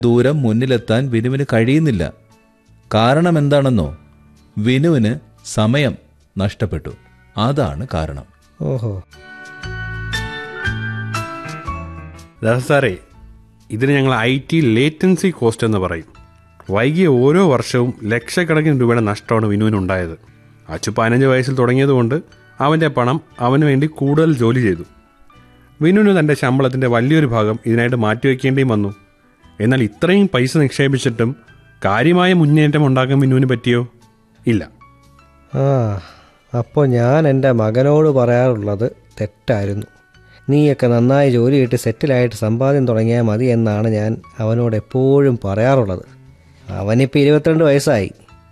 ദൂരം മുന്നിലെത്താൻ വിനുവിന് കഴിയുന്നില്ല കാരണം എന്താണെന്നോ വിനുവിന് സമയം നഷ്ടപ്പെട്ടു അതാണ് കാരണം ഓഹോ ദാസ് സാറേ ഇതിന് ഞങ്ങൾ ഐ ടി ലേറ്റൻസി കോസ്റ്റ് എന്ന് പറയും വൈകിയ ഓരോ വർഷവും ലക്ഷക്കണക്കിന് രൂപയുടെ നഷ്ടമാണ് വിനുവിനുണ്ടായത് അച്ചു പതിനഞ്ച് വയസ്സിൽ തുടങ്ങിയതുകൊണ്ട് അവൻ്റെ പണം അവന് വേണ്ടി കൂടുതൽ ജോലി ചെയ്തു വിനുവിന് തൻ്റെ ശമ്പളത്തിൻ്റെ വലിയൊരു ഭാഗം ഇതിനായിട്ട് മാറ്റിവെക്കേണ്ടിയും വന്നു എന്നാൽ ഇത്രയും പൈസ നിക്ഷേപിച്ചിട്ടും കാര്യമായ മുന്നേറ്റം ഉണ്ടാക്കാൻ വിനുവിന് പറ്റിയോ ഇല്ല ആ അപ്പോൾ ഞാൻ എൻ്റെ മകനോട് പറയാറുള്ളത് തെറ്റായിരുന്നു നീയൊക്കെ നന്നായി ജോലി കിട്ടി സെറ്റിലായിട്ട് സമ്പാദ്യം തുടങ്ങിയാൽ മതി എന്നാണ് ഞാൻ അവനോട് എപ്പോഴും പറയാറുള്ളത് അവനിപ്പോൾ ഇരുപത്തിരണ്ട് വയസ്സായി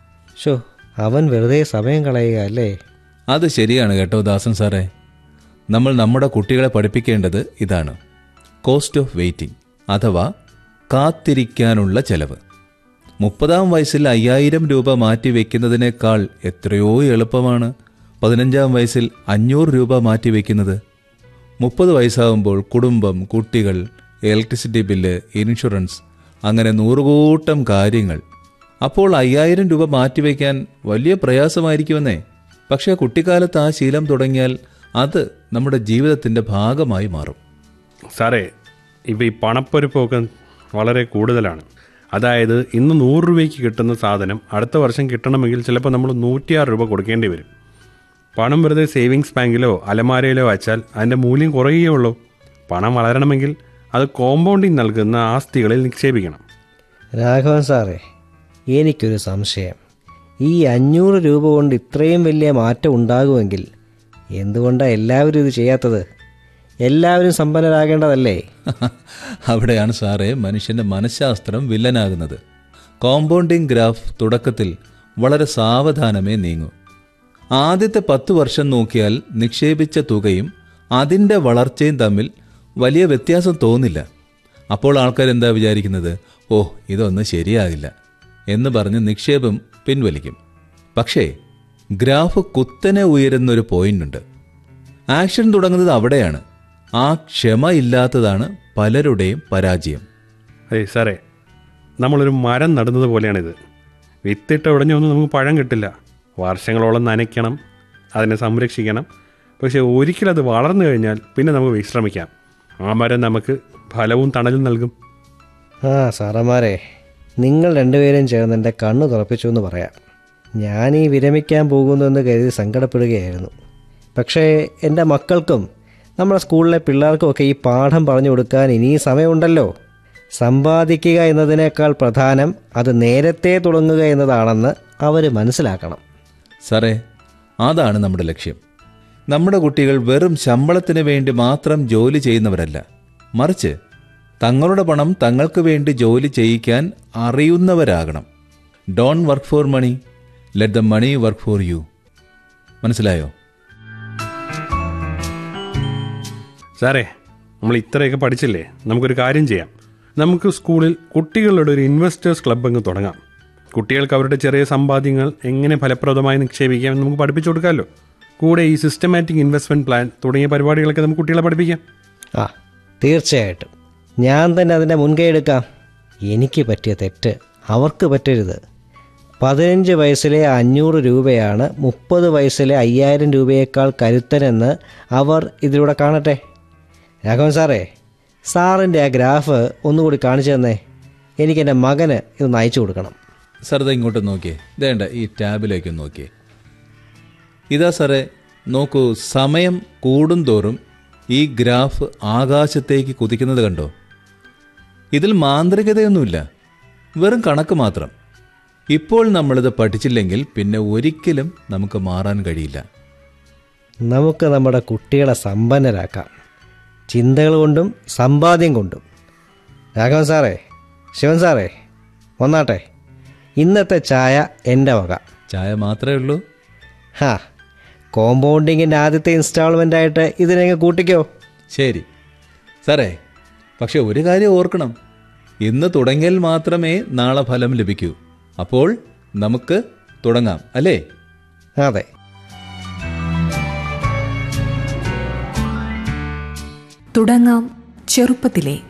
ഷോ അവൻ വെറുതെ സമയം കളയുക അല്ലേ അത് ശരിയാണ് കേട്ടോ ദാസൻ സാറേ നമ്മൾ നമ്മുടെ കുട്ടികളെ പഠിപ്പിക്കേണ്ടത് ഇതാണ് കോസ്റ്റ് ഓഫ് വെയിറ്റിംഗ് അഥവാ കാത്തിരിക്കാനുള്ള ചെലവ് മുപ്പതാം വയസ്സിൽ അയ്യായിരം രൂപ മാറ്റി വെക്കുന്നതിനേക്കാൾ എത്രയോ എളുപ്പമാണ് പതിനഞ്ചാം വയസ്സിൽ അഞ്ഞൂറ് രൂപ മാറ്റി വെക്കുന്നത് മുപ്പത് വയസ്സാകുമ്പോൾ കുടുംബം കുട്ടികൾ ഇലക്ട്രിസിറ്റി ബില്ല് ഇൻഷുറൻസ് അങ്ങനെ നൂറുകൂട്ടം കാര്യങ്ങൾ അപ്പോൾ അയ്യായിരം രൂപ മാറ്റിവെക്കാൻ വലിയ പ്രയാസമായിരിക്കുമെന്നേ പക്ഷേ കുട്ടിക്കാലത്ത് ആ ശീലം തുടങ്ങിയാൽ അത് നമ്മുടെ ജീവിതത്തിന്റെ ഭാഗമായി മാറും സാറേ ഇപ്പോൾ ഈ പണപ്പെരുപ്പമൊക്കെ വളരെ കൂടുതലാണ് അതായത് ഇന്ന് നൂറ് രൂപയ്ക്ക് കിട്ടുന്ന സാധനം അടുത്ത വർഷം കിട്ടണമെങ്കിൽ ചിലപ്പോൾ നമ്മൾ നൂറ്റിയാറ് രൂപ കൊടുക്കേണ്ടി വരും പണം വെറുതെ സേവിങ്സ് ബാങ്കിലോ അലമാരയിലോ വച്ചാൽ അതിൻ്റെ മൂല്യം കുറയുകയുള്ളൂ പണം വളരണമെങ്കിൽ അത് കോമ്പൗണ്ടിങ് നൽകുന്ന ആസ്തികളിൽ നിക്ഷേപിക്കണം രാഘവൻ സാറേ എനിക്കൊരു സംശയം ഈ അഞ്ഞൂറ് രൂപ കൊണ്ട് ഇത്രയും വലിയ മാറ്റം ഉണ്ടാകുമെങ്കിൽ എന്തുകൊണ്ടാണ് എല്ലാവരും ഇത് ചെയ്യാത്തത് എല്ലാവരും സമ്പന്നരാകേണ്ടതല്ലേ അവിടെയാണ് സാറേ മനുഷ്യന്റെ മനഃശാസ്ത്രം വില്ലനാകുന്നത് കോമ്പൗണ്ടിംഗ് ഗ്രാഫ് തുടക്കത്തിൽ വളരെ സാവധാനമേ നീങ്ങൂ ആദ്യത്തെ പത്ത് വർഷം നോക്കിയാൽ നിക്ഷേപിച്ച തുകയും അതിൻ്റെ വളർച്ചയും തമ്മിൽ വലിയ വ്യത്യാസം തോന്നില്ല അപ്പോൾ ആൾക്കാർ എന്താ വിചാരിക്കുന്നത് ഓ ഇതൊന്നും ശരിയാകില്ല എന്ന് പറഞ്ഞ് നിക്ഷേപം പിൻവലിക്കും പക്ഷേ ഗ്രാഫ് കുത്തനെ ഉയരുന്നൊരു പോയിന്റുണ്ട് ആക്ഷൻ തുടങ്ങുന്നത് അവിടെയാണ് ആ ക്ഷമ ഇല്ലാത്തതാണ് പലരുടെയും പരാജയം അതെ സാറേ നമ്മളൊരു മരം നടുന്നത് പോലെയാണിത് വിത്തിട്ട ഉടഞ്ഞൊന്നും നമുക്ക് പഴം കിട്ടില്ല വർഷങ്ങളോളം നനയ്ക്കണം അതിനെ സംരക്ഷിക്കണം പക്ഷേ ഒരിക്കലും അത് വളർന്നു കഴിഞ്ഞാൽ പിന്നെ നമുക്ക് വിശ്രമിക്കാം ആ മരം നമുക്ക് ഫലവും തണലും നൽകും ആ സാറന്മാരെ നിങ്ങൾ രണ്ടുപേരും ചേർന്ന് എൻ്റെ കണ്ണ് തുറപ്പിച്ചു എന്ന് പറയാം ഞാൻ ഈ വിരമിക്കാൻ പോകുന്നു എന്ന് കരുതി സങ്കടപ്പെടുകയായിരുന്നു പക്ഷേ എൻ്റെ മക്കൾക്കും നമ്മുടെ സ്കൂളിലെ പിള്ളേർക്കുമൊക്കെ ഈ പാഠം പറഞ്ഞു കൊടുക്കാൻ ഇനിയും സമയമുണ്ടല്ലോ സമ്പാദിക്കുക എന്നതിനേക്കാൾ പ്രധാനം അത് നേരത്തെ തുടങ്ങുക എന്നതാണെന്ന് അവർ മനസ്സിലാക്കണം സാറേ അതാണ് നമ്മുടെ ലക്ഷ്യം നമ്മുടെ കുട്ടികൾ വെറും ശമ്പളത്തിന് വേണ്ടി മാത്രം ജോലി ചെയ്യുന്നവരല്ല മറിച്ച് തങ്ങളുടെ പണം തങ്ങൾക്ക് വേണ്ടി ജോലി ചെയ്യിക്കാൻ അറിയുന്നവരാകണം don't work for money let the money work for you മനസ്സിലായോ സാറേ നമ്മൾ ഇത്രയൊക്കെ പഠിച്ചില്ലേ നമുക്കൊരു കാര്യം ചെയ്യാം നമുക്ക് സ്കൂളിൽ കുട്ടികളുടെ ഒരു ഇൻവെസ്റ്റേഴ്സ് ക്ലബ്ബ് അങ്ങ് തുടങ്ങാം കുട്ടികൾക്ക് അവരുടെ ചെറിയ സമ്പാദ്യങ്ങൾ എങ്ങനെ ഫലപ്രദമായി നിക്ഷേപിക്കാം എന്ന് നമുക്ക് പഠിപ്പിച്ചു കൊടുക്കാമല്ലോ കൂടെ ഈ സിസ്റ്റമാറ്റിക് ഇൻവെസ്റ്റ്മെന്റ് പ്ലാൻ തുടങ്ങിയ പരിപാടികളൊക്കെ നമുക്ക് കുട്ടികളെ പഠിപ്പിക്കാം ആ തീർച്ചയായിട്ടും ഞാൻ തന്നെ അതിൻ്റെ മുൻകൈ എടുക്കാം എനിക്ക് പറ്റിയ തെറ്റ് അവർക്ക് പറ്റരുത് പതിനഞ്ച് വയസ്സിലെ അഞ്ഞൂറ് രൂപയാണ് മുപ്പത് വയസ്സിലെ അയ്യായിരം രൂപയേക്കാൾ കരുത്തനെന്ന് അവർ ഇതിലൂടെ കാണട്ടെ രാഘവൻ സാറേ സാറിൻ്റെ ആ ഗ്രാഫ് ഒന്നുകൂടി കാണിച്ചു തന്നേ എനിക്ക് എൻ്റെ മകന് ഇത് അയച്ചു കൊടുക്കണം സാർ ഇതാ ഇങ്ങോട്ട് നോക്കിയേ ഇതേണ്ട ഈ ടാബിലേക്ക് നോക്കിയേ ഇതാ സാറേ നോക്കൂ സമയം കൂടുന്തോറും ഈ ഗ്രാഫ് ആകാശത്തേക്ക് കുതിക്കുന്നത് കണ്ടോ ഇതിൽ മാന്ത്രികതയൊന്നുമില്ല വെറും കണക്ക് മാത്രം ഇപ്പോൾ നമ്മളിത് പഠിച്ചില്ലെങ്കിൽ പിന്നെ ഒരിക്കലും നമുക്ക് മാറാൻ കഴിയില്ല നമുക്ക് നമ്മുടെ കുട്ടികളെ സമ്പന്നരാക്കാം ചിന്തകൾ കൊണ്ടും സമ്പാദ്യം കൊണ്ടും രാഘവൻ സാറേ ശിവൻ സാറേ വന്നാട്ടെ ഇന്നത്തെ ചായ എൻ്റെ വക ചായ മാത്രമേ ഉള്ളൂ ഹാ കോമ്പൗണ്ടിങ്ങിൻ്റെ ആദ്യത്തെ ഇൻസ്റ്റാൾമെൻ്റ് ആയിട്ട് ഇതിനെങ്ങ് കൂട്ടിക്കോ ശരി സാറേ പക്ഷെ ഒരു കാര്യം ഓർക്കണം ഇന്ന് തുടങ്ങിയാൽ മാത്രമേ നാളെ ഫലം ലഭിക്കൂ അപ്പോൾ നമുക്ക് തുടങ്ങാം അല്ലേ അതെ തുടങ്ങാം ചെറുപ്പത്തിലെ